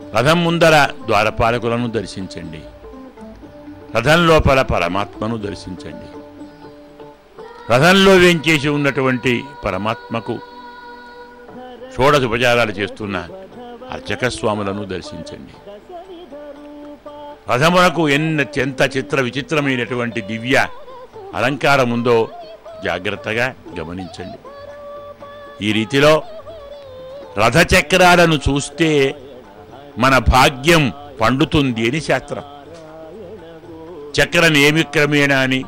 రథం ముందర ద్వారపాలకులను దర్శించండి రథం లోపల పరమాత్మను దర్శించండి రథంలో వేంచేసి ఉన్నటువంటి పరమాత్మకు షోడశ ఉపచారాలు చేస్తున్న అర్చక స్వాములను దర్శించండి రథమునకు ఎన్న ఎంత చిత్ర విచిత్రమైనటువంటి దివ్య అలంకారం ఉందో జాగ్రత్తగా గమనించండి ఈ రీతిలో రథచక్రాలను చూస్తే మన భాగ్యం పండుతుంది అని శాస్త్రం చక్ర నేమిక్రమేణ అని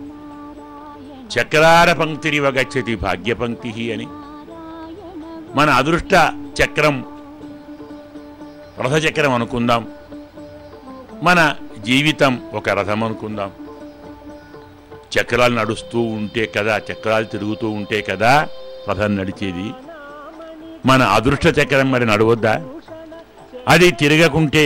చక్రార పంక్తిరివ గచ్చతి భాగ్య పంక్తి అని మన అదృష్ట చక్రం రథచక్రం అనుకుందాం మన జీవితం ఒక రథం అనుకుందాం చక్రాలు నడుస్తూ ఉంటే కదా చక్రాలు తిరుగుతూ ఉంటే కదా రథం నడిచేది మన అదృష్ట చక్రం మరి నడవద్దా అది తిరగకుంటే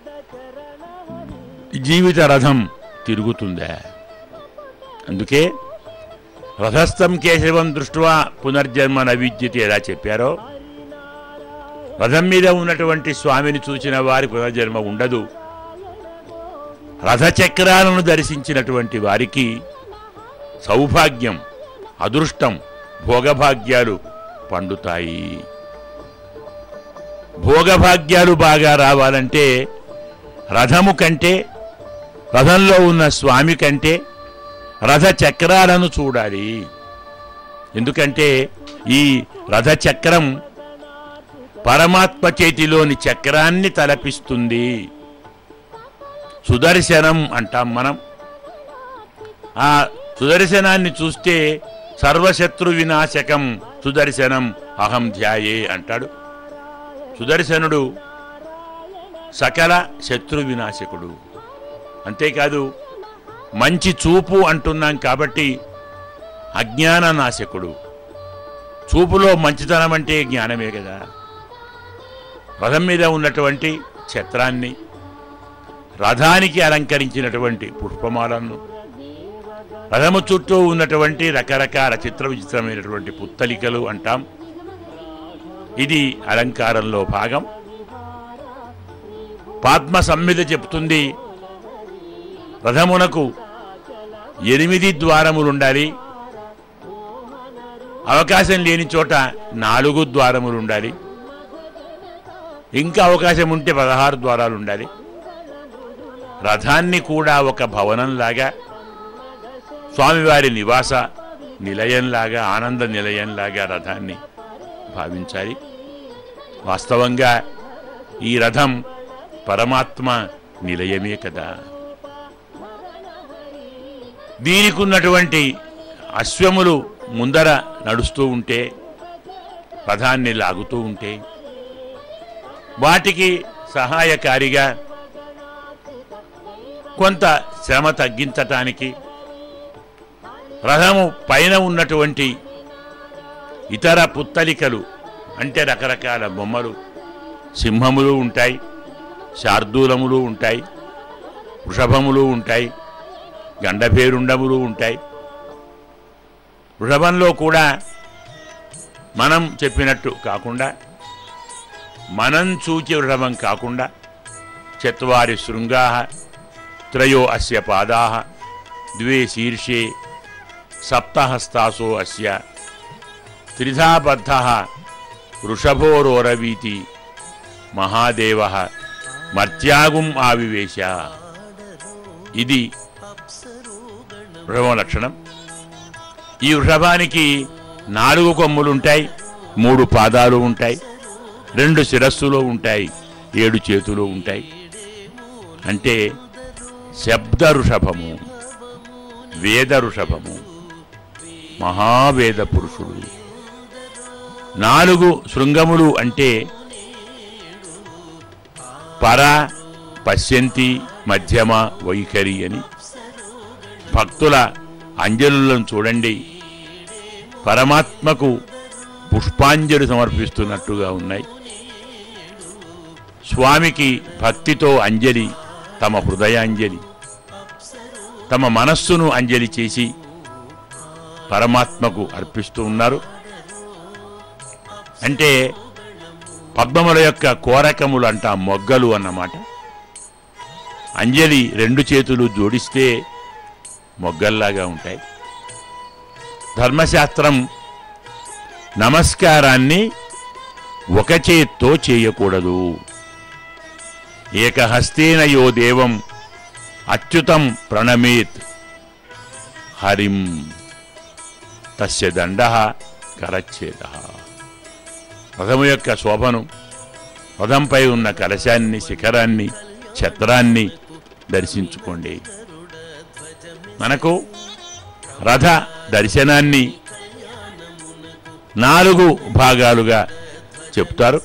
జీవిత రథం తిరుగుతుందా అందుకే రథస్థం కేశవం దృష్ట్యా పునర్జన్మ నవిద్యతే ఎలా చెప్పారో రథం మీద ఉన్నటువంటి స్వామిని చూసిన వారి పునర్జన్మ ఉండదు రథచక్రాలను దర్శించినటువంటి వారికి సౌభాగ్యం అదృష్టం భోగభాగ్యాలు పండుతాయి భోగభాగ్యాలు బాగా రావాలంటే రథము కంటే రథంలో ఉన్న స్వామి కంటే రథ చక్రాలను చూడాలి ఎందుకంటే ఈ రథ చక్రం పరమాత్మ చేతిలోని చక్రాన్ని తలపిస్తుంది సుదర్శనం అంటాం మనం ఆ సుదర్శనాన్ని చూస్తే సర్వశత్రు వినాశకం సుదర్శనం అహం ధ్యాయే అంటాడు సుదర్శనుడు సకల శత్రు వినాశకుడు అంతేకాదు మంచి చూపు అంటున్నాం కాబట్టి అజ్ఞాన నాశకుడు చూపులో మంచితనం అంటే జ్ఞానమే కదా రథం మీద ఉన్నటువంటి ఛత్రాన్ని రథానికి అలంకరించినటువంటి పుష్పమాలను రథము చుట్టూ ఉన్నటువంటి రకరకాల చిత్ర విచిత్రమైనటువంటి పుత్తలికలు అంటాం ఇది అలంకారంలో భాగం పాత్మ సంహిత చెప్తుంది రథమునకు ఎనిమిది ద్వారములు ఉండాలి అవకాశం లేని చోట నాలుగు ద్వారములు ఉండాలి ఇంకా అవకాశం ఉంటే పదహారు ద్వారాలు ఉండాలి రథాన్ని కూడా ఒక భవనంలాగా స్వామివారి నివాస నిలయంలాగా ఆనంద నిలయంలాగా రథాన్ని భావించాలి వాస్తవంగా ఈ రథం పరమాత్మ నిలయమే కదా దీనికి ఉన్నటువంటి అశ్వములు ముందర నడుస్తూ ఉంటే రథాన్ని లాగుతూ ఉంటే వాటికి సహాయకారిగా కొంత శ్రమ తగ్గించటానికి రథము పైన ఉన్నటువంటి ఇతర పుత్తలికలు అంటే రకరకాల బొమ్మలు సింహములు ఉంటాయి శార్దూలములు ఉంటాయి వృషభములు ఉంటాయి గండభేరుండములు ఉంటాయి వృషభంలో కూడా మనం చెప్పినట్టు కాకుండా మనం చూచి వృషభం కాకుండా చత్వారి శృంగా త్రయో అస్య పాదా ద్వే శీర్షే సప్తహస్తాసో అస్య త్రిధాబద్ధ వృషభోరోరవీతి మహాదేవ మర్త్యాగుం ఆవివేశ ఇది వృషభం లక్షణం ఈ వృషభానికి నాలుగు కొమ్ములుంటాయి మూడు పాదాలు ఉంటాయి రెండు శిరస్సులో ఉంటాయి ఏడు చేతులు ఉంటాయి అంటే శబ్ద ఋషభము వేద ఋషభము మహావేద పురుషుడు నాలుగు శృంగములు అంటే పర పశ్యంతి మధ్యమ వైఖరి అని భక్తుల అంజలులను చూడండి పరమాత్మకు పుష్పాంజలి సమర్పిస్తున్నట్టుగా ఉన్నాయి స్వామికి భక్తితో అంజలి తమ హృదయాంజలి తమ మనస్సును అంజలి చేసి పరమాత్మకు అర్పిస్తూ ఉన్నారు అంటే పద్మముల యొక్క కోరకములు అంటాం మొగ్గలు అన్నమాట అంజలి రెండు చేతులు జోడిస్తే మొగ్గల్లాగా ఉంటాయి ధర్మశాస్త్రం నమస్కారాన్ని ఒక చేత్తో చేయకూడదు ఏకహస్తేన యో దేవం అచ్యుతం ప్రణమేత్ హరిం తస్య దండ కరచ్ఛేద రథము యొక్క శోభను రథంపై ఉన్న కలశాన్ని శిఖరాన్ని ఛత్రాన్ని దర్శించుకోండి మనకు రథ దర్శనాన్ని నాలుగు భాగాలుగా చెప్తారు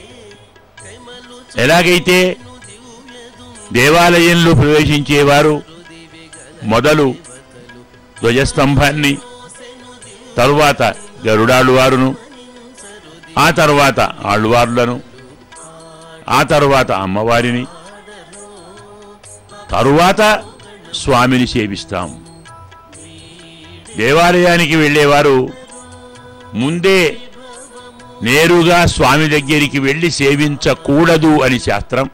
ఎలాగైతే దేవాలయంలో ప్రవేశించేవారు మొదలు ధ్వజస్తంభాన్ని తరువాత గరుడాళ్ళవారును ఆ తర్వాత ఆళ్ళవార్లను ఆ తరువాత అమ్మవారిని తరువాత స్వామిని సేవిస్తాం దేవాలయానికి వెళ్ళేవారు ముందే నేరుగా స్వామి దగ్గరికి వెళ్ళి సేవించకూడదు అని శాస్త్రం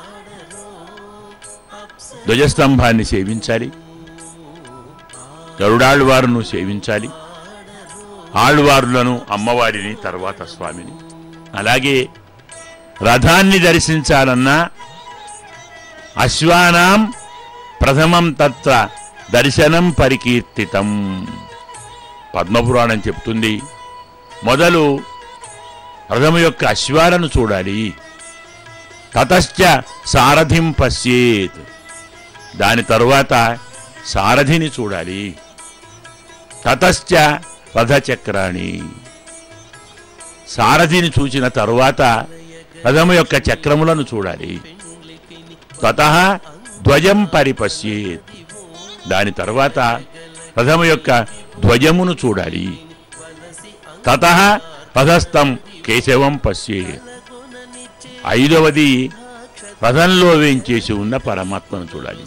ధ్వజస్తంభాన్ని సేవించాలి గరుడాళ్ళవారును సేవించాలి ఆళ్వారులను అమ్మవారిని తర్వాత స్వామిని అలాగే రథాన్ని దర్శించాలన్నా అశ్వానాం ప్రథమం తత్ర దర్శనం పరికీర్తితం పద్మపురాణం చెప్తుంది మొదలు రథము యొక్క అశ్వాలను చూడాలి తతశ్చ సారథిం పశ్యేత్ దాని తరువాత సారథిని చూడాలి తతశ్చ రథచక్రాణి సారథిని చూచిన తరువాత రథము యొక్క చక్రములను చూడాలి తత ధ్వజం పరిపశ్యేత్ దాని తర్వాత రథము యొక్క ధ్వజమును చూడాలి తత రథస్థం కేశవం పశ్యేత్ ఐదవది రథంలో వేంచేసి ఉన్న పరమాత్మను చూడాలి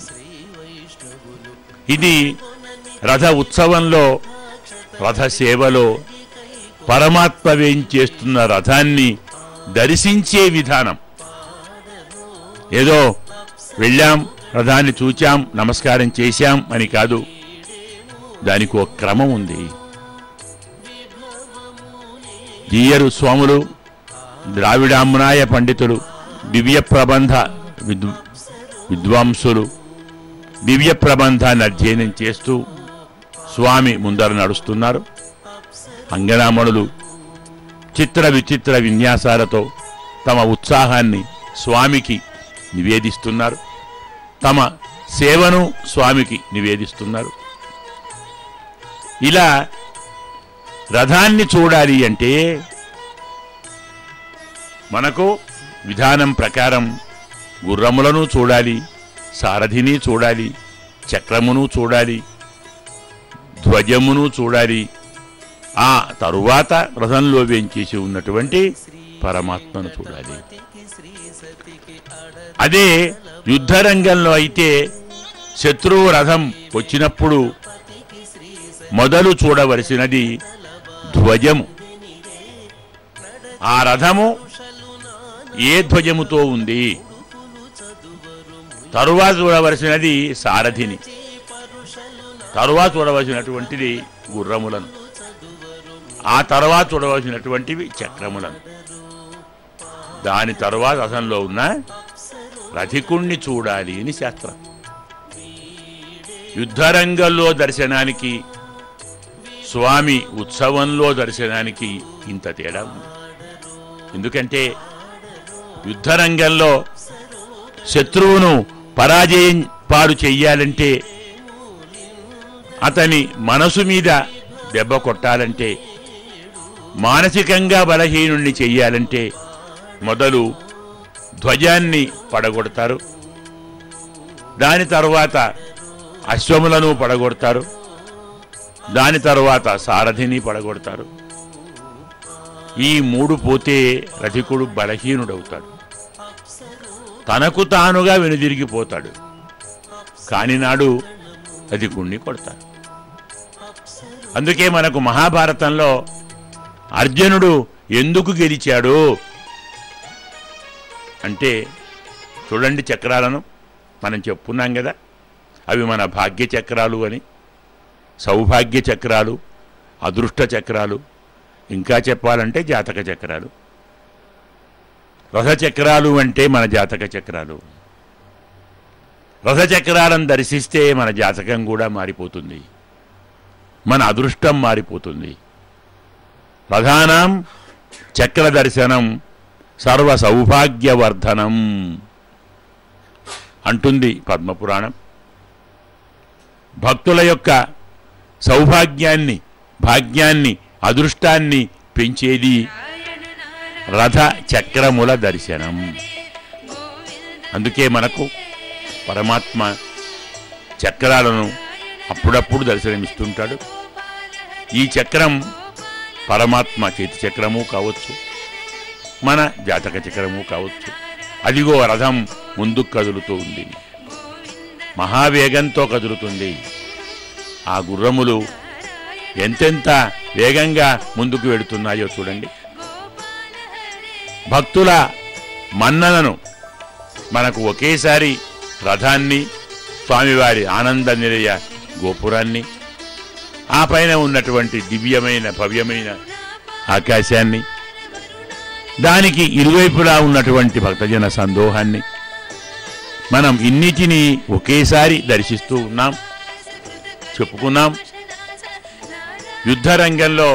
ఇది రథ ఉత్సవంలో రథ సేవలో పరమాత్మ వేంచేస్తున్న రథాన్ని దర్శించే విధానం ఏదో వెళ్ళాం రథాన్ని చూచాం నమస్కారం చేశాం అని కాదు దానికి ఒక క్రమం ఉంది జీయరు స్వాములు ద్రావిడామ్నాయ పండితులు దివ్య ప్రబంధ విద్వ విద్వాంసులు దివ్య ప్రబంధాన్ని అధ్యయనం చేస్తూ స్వామి ముందర నడుస్తున్నారు అంగనామణులు చిత్ర విచిత్ర విన్యాసాలతో తమ ఉత్సాహాన్ని స్వామికి నివేదిస్తున్నారు తమ సేవను స్వామికి నివేదిస్తున్నారు ఇలా రథాన్ని చూడాలి అంటే మనకు విధానం ప్రకారం గుర్రములను చూడాలి సారథిని చూడాలి చక్రమును చూడాలి ధ్వజమును చూడాలి ఆ తరువాత రథంలో వేంచేసి ఉన్నటువంటి పరమాత్మను చూడాలి అదే యుద్ధరంగంలో అయితే శత్రువు రథం వచ్చినప్పుడు మొదలు చూడవలసినది ధ్వజము ఆ రథము ఏ ధ్వజముతో ఉంది తరువాత చూడవలసినది సారథిని తరువాత చూడవలసినటువంటిది గుర్రములను ఆ తర్వాత చూడవలసినటువంటివి చక్రములను దాని తరువాత రథంలో ఉన్న రథికుణ్ణి చూడాలి అని శాస్త్రం యుద్ధరంగంలో దర్శనానికి స్వామి ఉత్సవంలో దర్శనానికి ఇంత తేడా ఉంది ఎందుకంటే యుద్ధరంగంలో శత్రువును పరాజయం పాడు చెయ్యాలంటే అతని మనసు మీద దెబ్బ కొట్టాలంటే మానసికంగా బలహీనుణ్ణి చెయ్యాలంటే మొదలు ధ్వజాన్ని పడగొడతారు దాని తరువాత అశ్వములను పడగొడతారు దాని తరువాత సారథిని పడగొడతారు ఈ మూడు పోతే రథికుడు బలహీనుడవుతాడు తనకు తానుగా వెనుదిరిగిపోతాడు కాని నాడు రథికుణ్ణి కొడతాడు అందుకే మనకు మహాభారతంలో అర్జునుడు ఎందుకు గెలిచాడు అంటే చూడండి చక్రాలను మనం చెప్పుకున్నాం కదా అవి మన భాగ్య చక్రాలు అని సౌభాగ్య చక్రాలు అదృష్ట చక్రాలు ఇంకా చెప్పాలంటే జాతక చక్రాలు రథచక్రాలు అంటే మన జాతక చక్రాలు రథచక్రాలను దర్శిస్తే మన జాతకం కూడా మారిపోతుంది మన అదృష్టం మారిపోతుంది ప్రధానం చక్ర దర్శనం సర్వ సౌభాగ్యవర్ధనం అంటుంది పద్మపురాణం భక్తుల యొక్క సౌభాగ్యాన్ని భాగ్యాన్ని అదృష్టాన్ని పెంచేది రథ చక్రముల దర్శనం అందుకే మనకు పరమాత్మ చక్రాలను అప్పుడప్పుడు దర్శనమిస్తుంటాడు ఈ చక్రం పరమాత్మ చేతి చక్రము కావచ్చు మన జాతక చక్రము కావచ్చు అదిగో రథం ముందుకు కదులుతూ ఉంది మహావేగంతో కదులుతుంది ఆ గుర్రములు ఎంతెంత వేగంగా ముందుకు వెడుతున్నాయో చూడండి భక్తుల మన్ననను మనకు ఒకేసారి రథాన్ని స్వామివారి ఆనంద నిలయ గోపురాన్ని ఆ పైన ఉన్నటువంటి దివ్యమైన భవ్యమైన ఆకాశాన్ని దానికి ఇరువైపులా ఉన్నటువంటి భక్తజన సందోహాన్ని మనం ఇన్నిటినీ ఒకేసారి దర్శిస్తూ ఉన్నాం చెప్పుకున్నాం యుద్ధ రంగంలో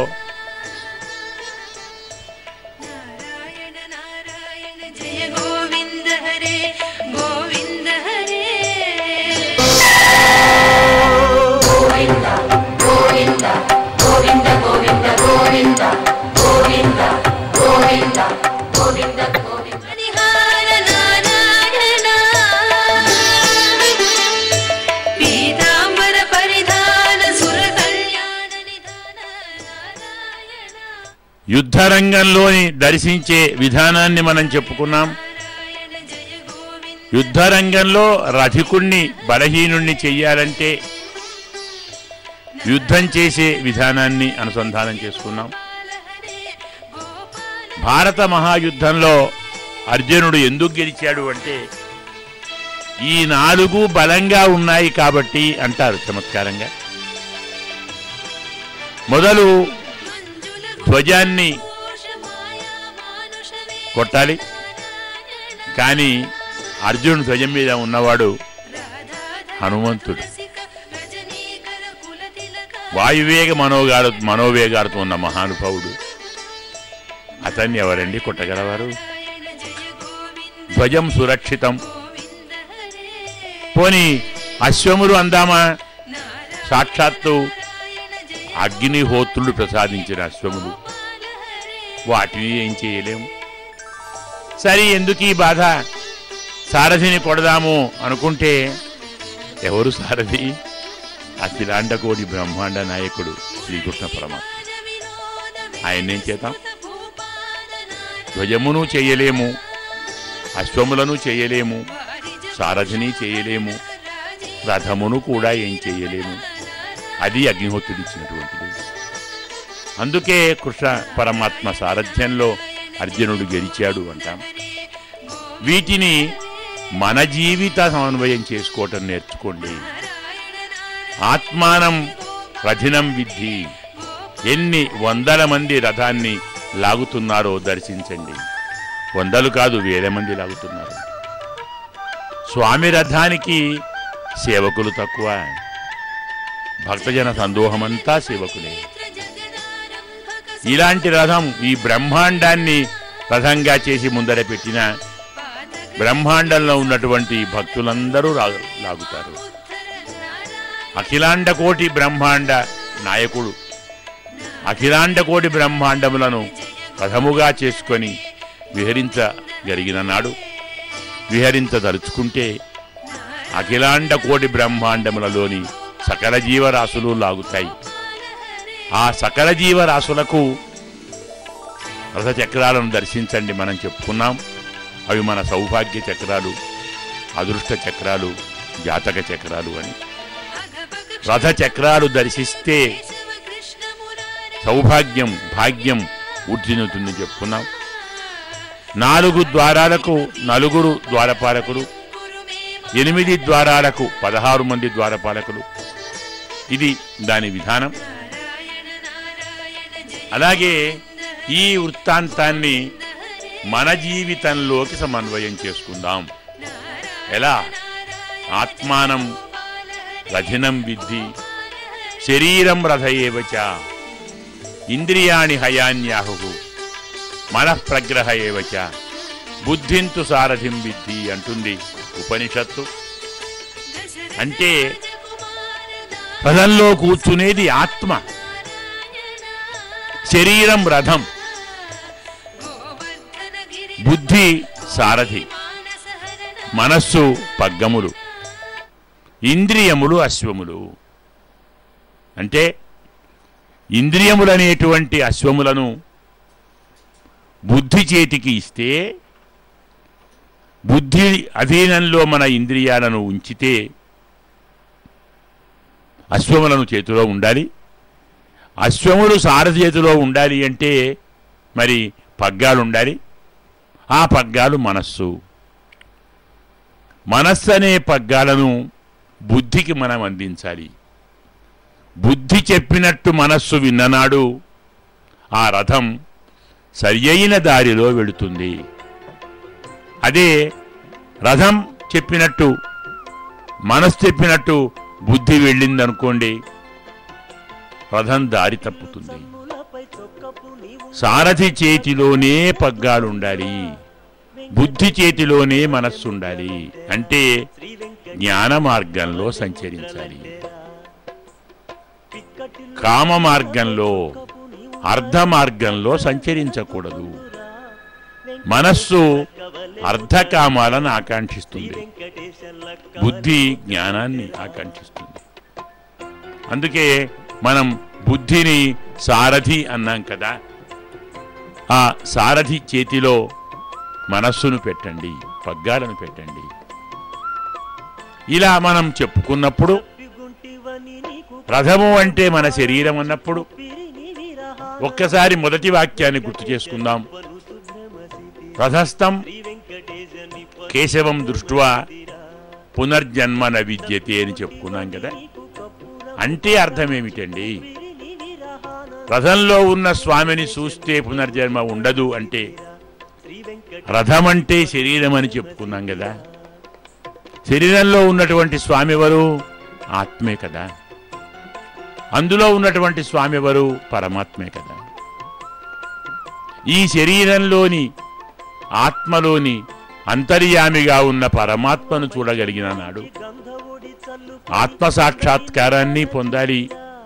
నారాయణ నారాయణ జయ గోవింద హరే గోవింద హరే హరిహర నారాయణ పీతాంబర పరిధాన సుర కళ్యాణ నిధాన నారాయణ యుద్ధ రంగంలోని దర్శించే విధానాన్ని మనం చెప్పుకున్నాం నారాయణ జయ గోవింద యుద్ధ రంగంలో రథికుణ్ణి బలహీనుణ్ణి చెయ్యాలంటే యుద్ధం చేసే విధానాన్ని అనుసంధానం చేసుకున్నాం హరే గోపాల భారత మహాయుద్ధంలో అర్జునుడు ఎందుకు గెలిచాడు అంటే ఈ నాలుగు బలంగా ఉన్నాయి కాబట్టి అంటారు చమత్కారంగా మొదలు మంజుల ధ్వజాన్ని ఘోష మాయా మానుష కొట్టాలి కానీ అర్జునుడు ధ్వజం మీద ఉన్నవాడు హనుమంతుడు. వాయువేగ మనోగాడు మనోవేగాడుతూ ఉన్న మహానుభావుడు అతన్ని ఎవరండి కొట్టగలవారు ధ్వజం సురక్షితం పోని అశ్వములు అందామా సాక్షాత్తు అగ్నిహోత్రుడు ప్రసాదించిన అశ్వములు వాటిని ఏం చేయలేం సరే ఎందుకు ఈ బాధ సారథిని కొడదాము అనుకుంటే ఎవరు సారథి అఖిలాండకోటి బ్రహ్మాండ నాయకుడు శ్రీకృష్ణ పరమాత్మ ఆయన్నేం చేద్దాం ధ్వజమును చేయలేము అశ్వములను చేయలేము సారథిని చేయలేము రథమును కూడా ఏం చేయలేము అది అగ్నిహోత్రుడిచ్చినటువంటిది అందుకే కృష్ణ పరమాత్మ సారథ్యంలో అర్జునుడు గెలిచాడు అంటాం వీటిని మన జీవిత సమన్వయం చేసుకోవటం నేర్చుకోండి ఆత్మానం రథినం విద్ధి ఎన్ని వందల మంది రథాన్ని లాగుతున్నారో దర్శించండి వందలు కాదు వేల మంది లాగుతున్నారు స్వామి రథానికి సేవకులు తక్కువ భక్తజన సందోహమంతా సేవకులే ఇలాంటి రథం ఈ బ్రహ్మాండాన్ని రథంగా చేసి ముందర పెట్టిన బ్రహ్మాండంలో ఉన్నటువంటి భక్తులందరూ రా- లాగుతారు అఖిలాండ కోటి బ్రహ్మాండ నాయకుడు అఖిలాండ కోటి బ్రహ్మాండములను రథముగా చేసుకొని విహరించగలిగిన నాడు విహరించదలుచుకుంటే అఖిలాండ కోటి బ్రహ్మాండములలోని సకల జీవరాశులు లాగుతాయి ఆ సకల జీవరాశులకు రథచక్రాలను దర్శించండి మనం చెప్పుకున్నాం అవి మన సౌభాగ్య చక్రాలు అదృష్ట చక్రాలు జాతక చక్రాలు అని రథ చక్రాలు దర్శిస్తే సౌభాగ్యం భాగ్యం ఊర్జినుతుందని చెప్పుకున్నాం నాలుగు ద్వారాలకు నలుగురు ద్వారపాలకులు ఎనిమిది ద్వారాలకు పదహారు మంది ద్వారపాలకులు ఇది దాని విధానం అలాగే ఈ వృత్తాంతాన్ని మన జీవితంలోకి సమన్వయం చేసుకుందాం ఎలా ఆత్మానం రథినం విద్ధి శరీరం రథ ఏవచ ఇంద్రియాణి హయాన్యాహు మనఃప్రగ్రహ ఏవచ బుద్ధింతు సారథిం విద్ధి అంటుంది ఉపనిషత్తు అంటే రథంలో కూర్చునేది ఆత్మ శరీరం రథం బుద్ధి సారథి మనస్సు పగ్గములు ఇంద్రియములు అశ్వములు అంటే ఇంద్రియములనేటువంటి అశ్వములను బుద్ధి చేతికి ఇస్తే బుద్ధి అధీనంలో మన ఇంద్రియాలను ఉంచితే అశ్వములను చేతిలో ఉండాలి అశ్వములు సారథి చేతిలో ఉండాలి అంటే మరి పగ్గాలు ఉండాలి ఆ పగ్గాలు మనస్సు మనస్సు అనే పగ్గాలను బుద్ధికి మనం అందించాలి బుద్ధి చెప్పినట్టు మనస్సు విన్ననాడు ఆ రథం సరియైన దారిలో వెళుతుంది అదే రథం చెప్పినట్టు మనస్సు చెప్పినట్టు బుద్ధి వెళ్ళిందనుకోండి రథం దారి తప్పుతుంది సారథి చేతిలోనే పగ్గాలు ఉండాలి బుద్ధి చేతిలోనే మనస్సు ఉండాలి అంటే జ్ఞాన మార్గంలో సంచరించాలి కామ మార్గంలో అర్ధ మార్గంలో సంచరించకూడదు మనస్సు అర్ధకామాలను ఆకాంక్షిస్తుంది బుద్ధి జ్ఞానాన్ని ఆకాంక్షిస్తుంది అందుకే మనం బుద్ధిని సారథి అన్నాం కదా ఆ సారథి చేతిలో మనస్సును పెట్టండి పగ్గాలను పెట్టండి ఇలా మనం చెప్పుకున్నప్పుడు రథము అంటే మన శరీరం అన్నప్పుడు ఒక్కసారి మొదటి వాక్యాన్ని గుర్తు చేసుకుందాం రథస్థం కేశవం దృష్ట్యా పునర్జన్మ న విద్యతే అని చెప్పుకున్నాం కదా అంటే అర్థం ఏమిటండి రథంలో ఉన్న స్వామిని చూస్తే పునర్జన్మ ఉండదు అంటే రథం అంటే శరీరం అని చెప్పుకున్నాం కదా శరీరంలో ఉన్నటువంటి స్వామి ఎవరు ఆత్మే కదా అందులో ఉన్నటువంటి స్వామి ఎవరు పరమాత్మే కదా ఈ శరీరంలోని ఆత్మలోని అంతర్యామిగా ఉన్న పరమాత్మను చూడగలిగిన నాడు ఆత్మ సాక్షాత్కారాన్ని పొందాలి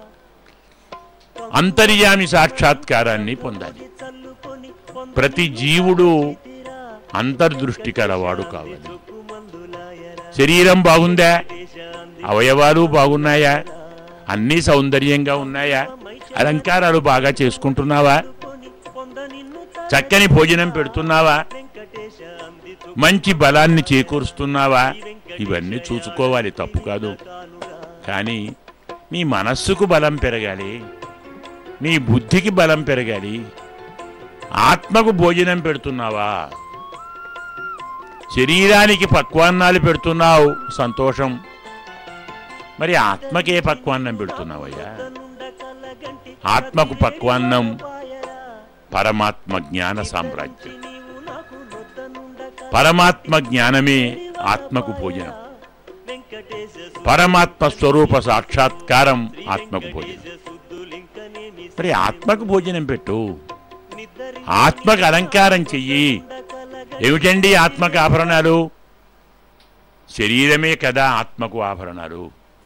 అంతర్యామి సాక్షాత్కారాన్ని పొందాలి ప్రతి జీవుడు అంతర్దృష్టి కలవాడు కావాలి శరీరం బాగుందా అవయవాలు బాగున్నాయా అన్నీ సౌందర్యంగా ఉన్నాయా అలంకారాలు బాగా చేసుకుంటున్నావా చక్కని భోజనం పెడుతున్నావా మంచి బలాన్ని చేకూరుస్తున్నావా ఇవన్నీ చూసుకోవాలి తప్పు కాదు కానీ నీ మనస్సుకు బలం పెరగాలి నీ బుద్ధికి బలం పెరగాలి ఆత్మకు భోజనం పెడుతున్నావా శరీరానికి పక్వాన్నాలు పెడుతున్నావు సంతోషం మరి ఆత్మకే పక్వాన్నం పెడుతున్నావయ్యా ఆత్మకు పక్వాన్నం పరమాత్మ జ్ఞాన సామ్రాజ్యం పరమాత్మ జ్ఞానమే ఆత్మకు భోజనం పరమాత్మ స్వరూప సాక్షాత్కారం ఆత్మకు భోజనం మరి ఆత్మకు భోజనం పెట్టు ఆత్మకు అలంకారం చెయ్యి ఏమిటండి ఆత్మకు ఆభరణాలు శరీరమే కదా ఆత్మకు ఆభరణాలు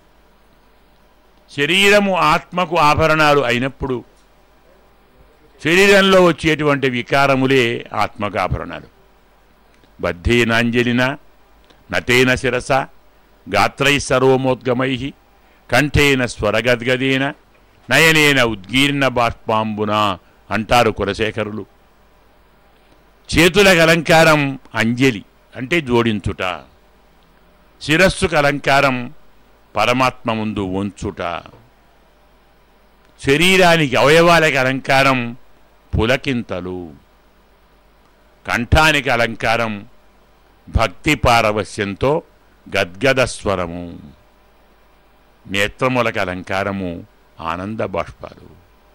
శరీరము ఆత్మకు ఆభరణాలు అయినప్పుడు శరీరంలో వచ్చేటువంటి వికారములే ఆత్మకు ఆభరణాలు బద్ధేనాంజలిన నతేన శిరస గాత్రై సర్వమోద్గమై కంఠేన స్వరగద్గదేన నయనేన ఉద్గీర్ణ బాష్పాంబున అంటారు కులశేఖరులు చేతులకు అలంకారం అంజలి అంటే జోడించుట శిరస్సుకు అలంకారం పరమాత్మ ముందు వంచుట శరీరానికి అవయవాలకు అలంకారం పులకింతలు కంఠానికి అలంకారం భక్తి పారవస్యంతో గద్గద స్వరము నేత్రములకు అలంకారము ఆనంద బాష్పాలు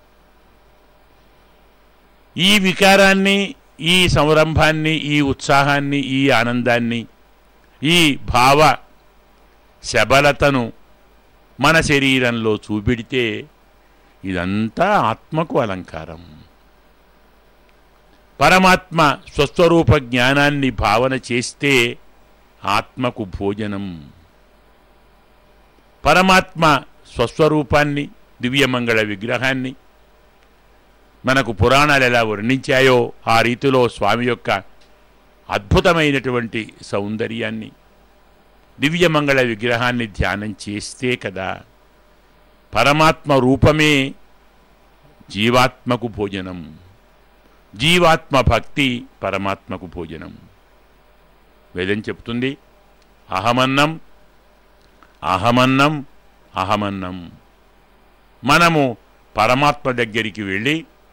ఈ వికారాన్ని ఈ సంరంభాన్ని ఈ ఉత్సాహాన్ని ఈ ఆనందాన్ని ఈ భావ శబలతను మన శరీరంలో చూపెడితే ఇదంతా ఆత్మకు అలంకారం పరమాత్మ స్వస్వరూప జ్ఞానాన్ని భావన చేస్తే ఆత్మకు భోజనం పరమాత్మ స్వస్వరూపాన్ని దివ్యమంగళ విగ్రహాన్ని మనకు పురాణాలు ఎలా వర్ణించాయో ఆ రీతిలో స్వామి యొక్క అద్భుతమైనటువంటి సౌందర్యాన్ని దివ్యమంగళ విగ్రహాన్ని ధ్యానం చేస్తే కదా పరమాత్మ రూపమే జీవాత్మకు భోజనం జీవాత్మ భక్తి పరమాత్మకు భోజనం వేదం చెప్తుంది అహమన్నం అహమన్నం అహమన్నం మనము పరమాత్మ దగ్గరికి వెళ్ళి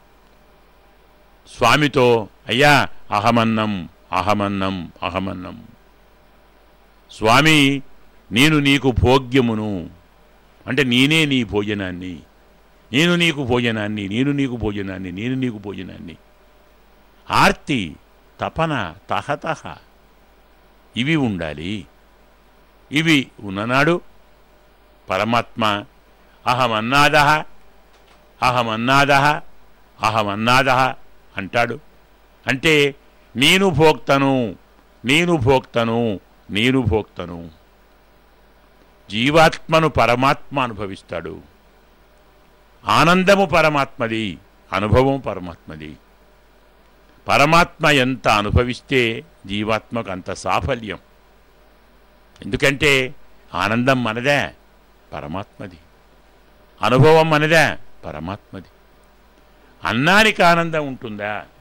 స్వామితో అయ్యా అహమన్నం అహమన్నం అహమన్నం స్వామి నేను నీకు భోగ్యమును అంటే నేనే నీ భోజనాన్ని నేను నీకు భోజనాన్ని నేను నీకు భోజనాన్ని నేను నీకు భోజనాన్ని ఆర్తి తపన తహతహ ఇవి ఉండాలి ఇవి ఉన్ననాడు పరమాత్మ అహమన్నాద అహమన్నాద అహమన్నాద అంటాడు అంటే నేను భోక్తను నేను భోక్తను నేను భోక్తను జీవాత్మను పరమాత్మ అనుభవిస్తాడు ఆనందము పరమాత్మది అనుభవం పరమాత్మది పరమాత్మ ఎంత అనుభవిస్తే జీవాత్మకు అంత సాఫల్యం ఎందుకంటే ఆనందం మనదే పరమాత్మది అనుభవం మనదే పరమాత్మది అన్నానికి ఆనందం ఉంటుందా